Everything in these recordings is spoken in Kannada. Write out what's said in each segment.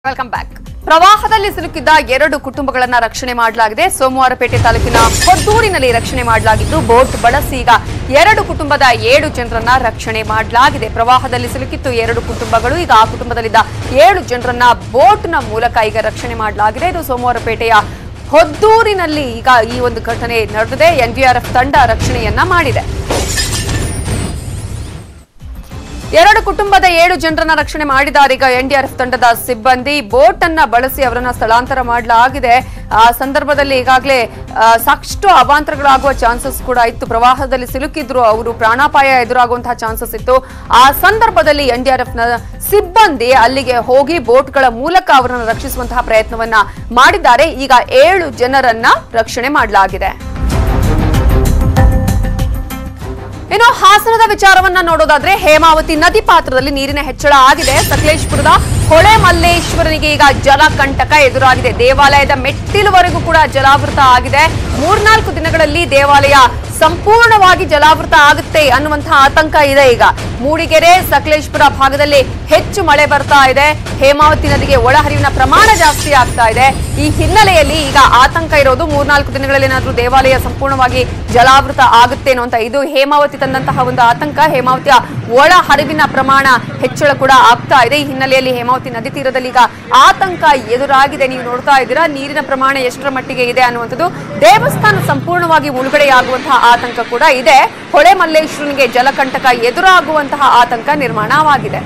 ವೆಲ್ಕಮ್ ಬ್ಯಾಕ್ ಪ್ರವಾಹದಲ್ಲಿ ಸಿಲುಕಿದ್ದ ಎರಡು ಕುಟುಂಬಗಳನ್ನ ರಕ್ಷಣೆ ಮಾಡಲಾಗಿದೆ ಸೋಮವಾರಪೇಟೆ ತಾಲೂಕಿನ ಹೊದ್ದೂರಿನಲ್ಲಿ ರಕ್ಷಣೆ ಮಾಡಲಾಗಿದ್ದು ಬೋಟ್ ಬಳಸಿ ಈಗ ಎರಡು ಕುಟುಂಬದ ಏಳು ಜನರನ್ನ ರಕ್ಷಣೆ ಮಾಡಲಾಗಿದೆ ಪ್ರವಾಹದಲ್ಲಿ ಸಿಲುಕಿತ್ತು ಎರಡು ಕುಟುಂಬಗಳು ಈಗ ಆ ಕುಟುಂಬದಲ್ಲಿದ್ದ ಏಳು ಜನರನ್ನ ಬೋಟ್ನ ಮೂಲಕ ಈಗ ರಕ್ಷಣೆ ಮಾಡಲಾಗಿದೆ ಇದು ಸೋಮವಾರಪೇಟೆಯ ಹೊದ್ದೂರಿನಲ್ಲಿ ಈಗ ಈ ಒಂದು ಘಟನೆ ನಡೆದಿದೆ ಎನ್ಡಿಆರ್ಎಫ್ ತಂಡ ರಕ್ಷಣೆಯನ್ನ ಮಾಡಿದೆ ಎರಡು ಕುಟುಂಬದ ಏಳು ಜನರನ್ನ ರಕ್ಷಣೆ ಮಾಡಿದ್ದಾರೆ ಈಗ ಎನ್ಡಿಆರ್ಎಫ್ ತಂಡದ ಸಿಬ್ಬಂದಿ ಬೋಟ್ ಅನ್ನ ಬಳಸಿ ಅವರನ್ನ ಸ್ಥಳಾಂತರ ಮಾಡಲಾಗಿದೆ ಆ ಸಂದರ್ಭದಲ್ಲಿ ಈಗಾಗಲೇ ಆ, ಸಾಕಷ್ಟು ಅವಾಂತರಗಳಾಗುವ ಚಾನ್ಸಸ್ ಕೂಡ ಇತ್ತು ಪ್ರವಾಹದಲ್ಲಿ ಸಿಲುಕಿದ್ರು ಅವರು ಪ್ರಾಣಾಪಾಯ ಎದುರಾಗುವಂತಹ ಚಾನ್ಸಸ್ ಇತ್ತು ಆ ಸಂದರ್ಭದಲ್ಲಿ ಎನ್ಡಿಆರ್ಎಫ್ ನ ಸಿಬ್ಬಂದಿ ಅಲ್ಲಿಗೆ ಹೋಗಿ ಬೋಟ್ಗಳ ಮೂಲಕ ಅವರನ್ನು ರಕ್ಷಿಸುವಂತಹ ಪ್ರಯತ್ನವನ್ನ ಮಾಡಿದ್ದಾರೆ ಈಗ ಏಳು ಜನರನ್ನ ರಕ್ಷಣೆ ಮಾಡಲಾಗಿದೆ ಇನ್ನು ಹಾಸನದ ವಿಚಾರವನ್ನ ನೋಡೋದಾದ್ರೆ ಹೇಮಾವತಿ ನದಿ ಪಾತ್ರದಲ್ಲಿ ನೀರಿನ ಹೆಚ್ಚಳ ಆಗಿದೆ ಸಕಲೇಶ್ಪುರದ ಹೊಳೆ ಮಲ್ಲೇಶ್ವರನಿಗೆ ಈಗ ಜಲಕಂಟಕ ಎದುರಾಗಿದೆ ದೇವಾಲಯದ ಮೆಟ್ಟಿಲುವರೆಗೂ ಕೂಡ ಜಲಾವೃತ ಆಗಿದೆ ಮೂರ್ನಾಲ್ಕು ದಿನಗಳಲ್ಲಿ ದೇವಾಲಯ ಸಂಪೂರ್ಣವಾಗಿ ಜಲಾವೃತ ಆಗುತ್ತೆ ಅನ್ನುವಂತಹ ಆತಂಕ ಇದೆ ಈಗ ಮೂಡಿಗೆರೆ ಸಕಲೇಶ್ಪುರ ಭಾಗದಲ್ಲಿ ಹೆಚ್ಚು ಮಳೆ ಬರ್ತಾ ಇದೆ ಹೇಮಾವತಿ ನದಿಗೆ ಒಳಹರಿವಿನ ಪ್ರಮಾಣ ಜಾಸ್ತಿ ಆಗ್ತಾ ಇದೆ ಈ ಹಿನ್ನೆಲೆಯಲ್ಲಿ ಈಗ ಆತಂಕ ಇರೋದು ಮೂರ್ನಾಲ್ಕು ದಿನಗಳಲ್ಲಿ ಏನಾದ್ರೂ ದೇವಾಲಯ ಸಂಪೂರ್ಣವಾಗಿ ಜಲಾವೃತ ಆಗುತ್ತೇನೋ ಅಂತ ಇದು ಹೇಮಾವತಿ ತಂದಂತಹ ಒಂದು ಆತಂಕ ಹೇಮಾವತಿಯ ಒಳ ಹರಿವಿನ ಪ್ರಮಾಣ ಹೆಚ್ಚಳ ಕೂಡ ಆಗ್ತಾ ಇದೆ ಈ ಹಿನ್ನೆಲೆಯಲ್ಲಿ ಹೇಮಾವತಿ ನದಿ ತೀರದಲ್ಲಿ ಈಗ ಆತಂಕ ಎದುರಾಗಿದೆ ನೀವು ನೋಡ್ತಾ ಇದ್ದೀರಾ ನೀರಿನ ಪ್ರಮಾಣ ಎಷ್ಟರ ಮಟ್ಟಿಗೆ ಇದೆ ಅನ್ನುವಂಥದ್ದು ದೇವಸ್ಥಾನ ಸಂಪೂರ್ಣವಾಗಿ ಮುಳುಗಡೆಯಾಗುವಂತಹ ಆತಂಕ ಕೂಡ ಇದೆ ಹೊಳೆ ಮಲ್ಲೇಶ್ವರನಿಗೆ ಜಲಕಂಟಕ ಎದುರಾಗುವಂತಹ ಆತಂಕ ನಿರ್ಮಾಣವಾಗಿದೆ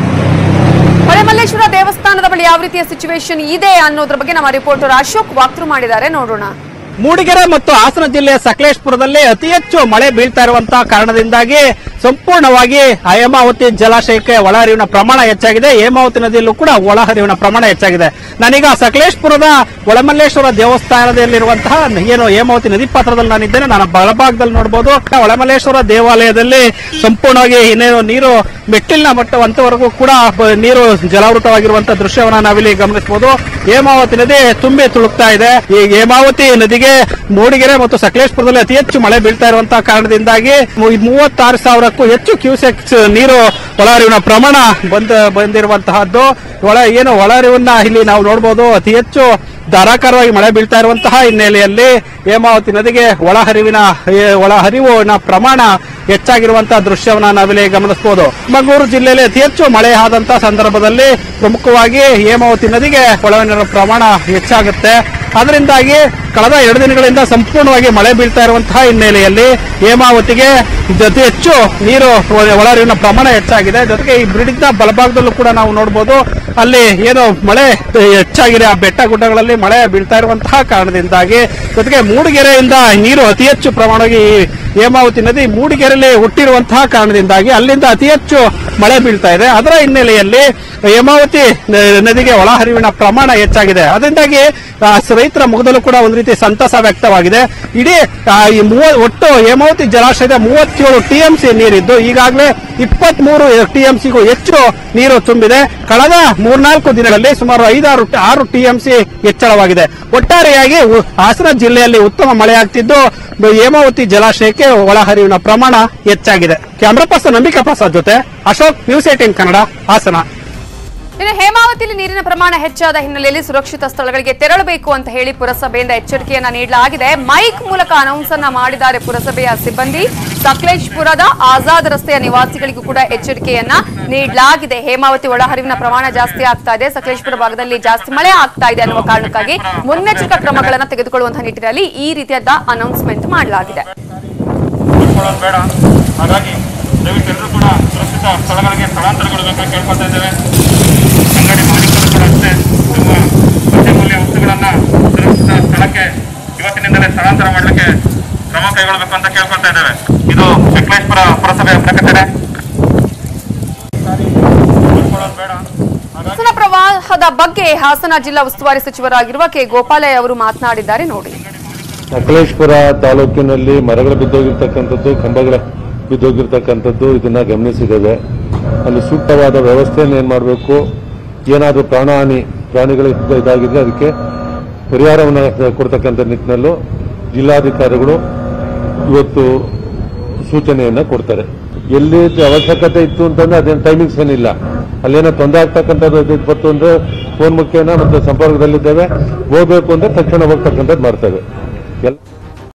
ಹೊಳೆಮಲ್ಲೇಶ್ವರ ದೇವಸ್ಥಾನದ ಬಳಿ ಯಾವ ರೀತಿಯ ಸಿಚುವೇಶನ್ ಇದೆ ಅನ್ನೋದ್ರ ಬಗ್ಗೆ ನಮ್ಮ ರಿಪೋರ್ಟರ್ ಅಶೋಕ್ ವಾಕ್ಥ್ರೂ ಮಾಡಿದ್ದಾರೆ ನೋಡೋಣ ಮೂಡಿಗೆರೆ ಮತ್ತು ಹಾಸನ ಜಿಲ್ಲೆಯ ಸಕಲೇಶ್ಪುರದಲ್ಲಿ ಅತಿ ಹೆಚ್ಚು ಮಳೆ ಬೀಳ್ತಾ ಇರುವಂತಹ ಕಾರಣದಿಂದಾಗಿ ಸಂಪೂರ್ಣವಾಗಿ ಹೇಮಾವತಿ ಜಲಾಶಯಕ್ಕೆ ಒಳಹರಿವಿನ ಪ್ರಮಾಣ ಹೆಚ್ಚಾಗಿದೆ ಹೇಮಾವತಿ ನದಿಯಲ್ಲೂ ಕೂಡ ಒಳಹರಿವಿನ ಪ್ರಮಾಣ ಹೆಚ್ಚಾಗಿದೆ ನಾನೀಗ ಸಕಲೇಶ್ಪುರದ ಒಳಮಲ್ಲೇಶ್ವರ ದೇವಸ್ಥಾನದಲ್ಲಿರುವಂತಹ ಏನು ಹೇಮಾವತಿ ನದಿ ಪಾತ್ರದಲ್ಲಿ ನಾನಿದ್ದೇನೆ ನಾನು ಬಲಭಾಗದಲ್ಲಿ ನೋಡಬಹುದು ಒಳಮಲ್ಲೇಶ್ವರ ದೇವಾಲಯದಲ್ಲಿ ಸಂಪೂರ್ಣವಾಗಿ ಇನ್ನೇನು ನೀರು ಮೆಟ್ಟಿಲಿನ ಮಟ್ಟವಂತವರೆಗೂ ಕೂಡ ಬ- ನೀರು ಜಲಾವೃತವಾಗಿರುವಂತಹ ದೃಶ್ಯವನ್ನ ನಾವಿಲ್ಲಿ ಗಮನಿಸಬಹುದು ಹೇಮಾವತಿ ನದಿ ತುಂಬಿ ತುಳುಕ್ತಾ ಇದೆ ಈ ಹೇಮಾವತಿ ನದಿಗೆ ಮೂಡಿಗೆರೆ ಮತ್ತು ಸಕಲೇಶ್ಪುರದಲ್ಲಿ ಅತಿ ಹೆಚ್ಚು ಮಳೆ ಬೀಳ್ತಾ ಇರುವಂತಹ ಕಾರಣದಿಂದಾಗಿ ಮು- ಮೂವತ್ತಾರು ಸಾವಿರಕ್ಕೂ ಹೆಚ್ಚು ಕ್ಯೂಸೆಕ್ಸ್ ನೀರು ಒಳಹರಿವಿನ ಪ್ರಮಾಣ ಬಂದ ಬಂದಿರುವಂತಹದ್ದು ಒಳ ಏನು ಒಳಹರಿವನ್ನ ಇಲ್ಲಿ ನಾವು ನೋಡಬಹುದು ಅತಿ ಹೆಚ್ಚು ಧಾರಾಕಾರವಾಗಿ ಮಳೆ ಬೀಳ್ತಾ ಇರುವಂತಹ ಹಿನ್ನೆಲೆಯಲ್ಲಿ ಹೇಮಾವತಿ ನದಿಗೆ ಒಳಹರಿವಿನ ಏ, ಒಳಹರಿವಿನ ಪ್ರಮಾಣ ಹೆಚ್ಚಾಗಿರುವಂತಹ ದೃಶ್ಯವನ್ನ ನಾವಿಲ್ಲಿ ಗಮನಿಸಬಹುದು ಮಂಗಳೂರು ಜಿಲ್ಲೆಯಲ್ಲಿ ಅತಿ ಹೆಚ್ಚು ಮಳೆ ಆದಂತಹ ಸಂದರ್ಭದಲ್ಲಿ ಪ್ರಮುಖವಾಗಿ ಹೇಮಾವತಿ ನದಿಗೆ ಒಳಹರಿವಿನ ಪ್ರಮಾಣ ಹೆಚ್ಚಾಗುತ್ತೆ ಅದರಿಂದಾಗಿ ಕಳೆದ ಎರಡು ದಿನಗಳಿಂದ ಸಂಪೂರ್ಣವಾಗಿ ಮಳೆ ಬೀಳ್ತಾ ಇರುವಂತಹ ಹಿನ್ನೆಲೆಯಲ್ಲಿ ಹೇಮಾವತಿಗೆ ಅತಿ ಹೆಚ್ಚು ನೀರು ಒಳಹರಿವಿನ ಪ್ರಮಾಣ ಹೆಚ್ಚಾಗಿದೆ ಜೊತೆಗೆ ಈ ಬ್ರಿಡ್ಜ್ನ ಬಲಭಾಗದಲ್ಲೂ ಕೂಡ ನಾವು ನೋಡಬಹುದು ಅಲ್ಲಿ ಏನು ಮಳೆ ಹೆಚ್ಚಾಗಿದೆ ಆ ಬೆಟ್ಟ ಗುಡ್ಡಗಳಲ್ಲಿ ಮಳೆ ಬೀಳ್ತಾ ಇರುವಂತಹ ಕಾರಣದಿಂದಾಗಿ ಜೊತೆಗೆ ಮೂಡಿಗೆರೆಯಿಂದ ನೀರು ಅತಿ ಹೆಚ್ಚು ಪ್ರಮಾಣವಾಗಿ ಈ ಹೇಮಾವತಿ ನದಿ ಮೂಡಿಗೆರೆಯಲ್ಲಿ ಹುಟ್ಟಿರುವಂತಹ ಕಾರಣದಿಂದಾಗಿ ಅಲ್ಲಿಂದ ಅತಿ ಹೆಚ್ಚು ಮಳೆ ಬೀಳ್ತಾ ಇದೆ ಅದರ ಹಿನ್ನೆಲೆಯಲ್ಲಿ ಹೇಮಾವತಿ ನ- ನದಿಗೆ ಒಳಹರಿವಿನ ಪ್ರಮಾಣ ಹೆಚ್ಚಾಗಿದೆ ಅದರಿಂದಾಗಿ ಆ, ರೈತರ ಮುಖದಲ್ಲೂ ಕೂಡ ಒಂದು ರೀತಿ ಸಂತಸ ವ್ಯಕ್ತವಾಗಿದೆ ಇಡೀ ಆ, ಈ ಮೂವ- ಒಟ್ಟು ಹೇಮಾವತಿ ಜಲಾಶಯದ ಮೂವತ್ತೇಳು ಟಿಎಂಸಿ ನೀರಿದ್ದು ಈಗಾಗಲೇ ಇಪ್ಪತ್ಮೂರು ಟಿಎಂಸಿಗೂ ಹೆಚ್ಚು ನೀರು ತುಂಬಿದೆ ಕಳೆದ ಮೂರ್ನಾಲ್ಕು ದಿನಗಳಲ್ಲಿ ಸುಮಾರು ಐದಾರು ಆರು ಟಿಎಂಸಿ ಹೆಚ್ಚಳವಾಗಿದೆ ಒಟ್ಟಾರೆಯಾಗಿ ಉ- ಹಾಸನ ಜಿಲ್ಲೆಯಲ್ಲಿ ಉತ್ತಮ ಮಳೆಯಾಗ್ತಿದ್ದು ಬ- ಹೇಮಾವತಿ ಜಲಾಶಯಕ್ಕೆ ಒಳಹರಿವಿನ ಪ್ರಮಾಣ ಹೆಚ್ಚಾಗಿದೆ ಕ್ಯಾಮ್ರಾ ಪರ್ಸನ್ ನಂಬಿಕಾ ಪ್ರಸಾದ್ ಜೊತೆ ಅಶೋಕ್ ನ್ಯೂಸ್ ಏಟೀನ್ ಕನ್ನಡ ಹಾಸನ ಇನ್ನು ಹೇಮಾವತಿಯಲ್ಲಿ ನೀರಿನ ಪ್ರಮಾಣ ಹೆಚ್ಚಾದ ಹಿನ್ನೆಲೆಯಲ್ಲಿ ಸುರಕ್ಷಿತ ಸ್ಥಳಗಳಿಗೆ ತೆರಳಬೇಕು ಅಂತ ಹೇಳಿ ಪುರಸಭೆಯಿಂದ ಎಚ್ಚರಿಕೆಯನ್ನ ನೀಡಲಾಗಿದೆ ಮೈಕ್ ಮೂಲಕ ಅನೌನ್ಸ್ ಅನ್ನ ಮಾಡಿದ್ದಾರೆ ಪುರಸಭೆಯ ಸಿಬ್ಬಂದಿ ಸಕಲೇಶ್ಪುರದ ಆಜಾದ್ ರಸ್ತೆಯ ನಿವಾಸಿಗಳಿಗೂ ಕೂಡ ಎಚ್ಚರಿಕೆಯನ್ನ ನೀಡಲಾಗಿದೆ ಹೇಮಾವತಿ ಒಳಹರಿವಿನ ಪ್ರಮಾಣ ಜಾಸ್ತಿ ಆಗ್ತಾ ಇದೆ ಸಕಲೇಶ್ಪುರ ಭಾಗದಲ್ಲಿ ಜಾಸ್ತಿ ಮಳೆ ಆಗ್ತಾ ಇದೆ ಅನ್ನುವ ಕಾರಣಕ್ಕಾಗಿ ಮುನ್ನೆಚ್ಚರಿಕಾ ಕ್ರಮಗಳನ್ನು ತೆಗೆದುಕೊಳ್ಳುವಂತಹ ನಿಟ್ಟಿನಲ್ಲಿ ಈ ರೀತಿಯಾದ ಅನೌನ್ಸ್ಮೆಂಟ್ ಮಾಡಲಾಗಿದೆ ಮಾಡ್ಕೊಳ್ಳೋದು ಬೇಡ ಹಾಗಾಗಿ ದಯವಿಟ್ಟು ಎಲ್ಲರೂ ಕೂಡ ಸುರಕ್ಷಿತ ಸ್ಥಳಗಳಿಗೆ ಸ್ಥಳಾಂತರಗೊಳ್ಳಬೇಕಂತ ಕೇಳ್ಕೊತಾ ಇದ್ದೇವೆ ಅಂಗಡಿ ಮಾಲೀಕರು ಕೂಡ ಅಷ್ಟೇ ನಿಮ್ಮ ಅತ್ಯಮೂಲ್ಯ ವಸ್ತುಗಳನ್ನು ಸುರಕ್ಷಿತ ಸ್ಥಳಕ್ಕೆ ಇವತ್ತಿನಿಂದಲೇ ಸ್ಥಳಾಂತರ ಮಾಡಲಿಕ್ಕೆ ಕ್ರಮ ಕೈಗೊಳ್ಳಬೇಕು ಅಂತ ಕೇಳ್ಕೊತಾ ಇದ್ದೇವೆ ಇದು ಸಕಲೇಶ್ಪುರ ಪುರಸಭೆಯ ಪ್ರಕಟಣೆ ಮಾಡ್ಕೊಳ್ಳೋದು ಬೇಡ ಹಾಗಾಗಿ ಹಾಸನ ಪ್ರವಾಹದ ಬಗ್ಗೆ ಹಾಸನ ಜಿಲ್ಲಾ ಉಸ್ತುವಾರಿ ಸಚಿವರಾಗಿರುವ ಕೆ ಗೋಪಾಲಯ್ಯ ಅವರು ಮಾತನಾಡಿದ್ದಾರೆ ನೋಡಿ ಸಕಲೇಶ್ಪುರ ತಾಲೂಕಿನಲ್ಲಿ ಮರಗಳು ಬಿದ್ದೋಗಿರ್ತಕ್ಕಂಥದ್ದು ಕಂಬಗಳ ಬಿದ್ದೋಗಿರ್ತಕ್ಕಂಥದ್ದು ಇದನ್ನ ಗಮನಿಸಿದ್ದೇವೆ ಅಲ್ಲಿ ಸೂಕ್ತವಾದ ವ್ಯವಸ್ಥೆಯನ್ನು ಏನು ಮಾಡಬೇಕು ಏನಾದರೂ ಪ್ರಾಣಹಾನಿ ಪ್ರಾಣಿಗಳು ಇದಾಗಿದ್ರೆ ಅದಕ್ಕೆ ಪರಿಹಾರವನ್ನು ಕೊಡ್ತಕ್ಕಂಥ ನಿಟ್ಟಿನಲ್ಲೂ ಜಿಲ್ಲಾಧಿಕಾರಿಗಳು ಇವತ್ತು ಸೂಚನೆಯನ್ನು ಕೊಡ್ತಾರೆ ಎಲ್ಲಿ ಅವಶ್ಯಕತೆ ಇತ್ತು ಅಂತಂದ್ರೆ ಅದೇನು ಟೈಮಿಂಗ್ಸ್ ಏನಿಲ್ಲ ಅಲ್ಲೇನೋ ತೊಂದರೆ ಆಗ್ತಕ್ಕಂಥದ್ದು ಇಪ್ಪತ್ತು ಅಂದ್ರೆ ಫೋನ್ ಮುಖೇನ ಮತ್ತೆ ಸಂಪರ್ಕದಲ್ಲಿದ್ದೇವೆ ಹೋಗ್ಬೇಕು ಅಂದ್ರೆ ತಕ್ಷಣ ಹೋಗ್ತಕ್ಕಂಥದ್ದು ಮಾಡ್ತೇವೆ ಎಲ್ಲ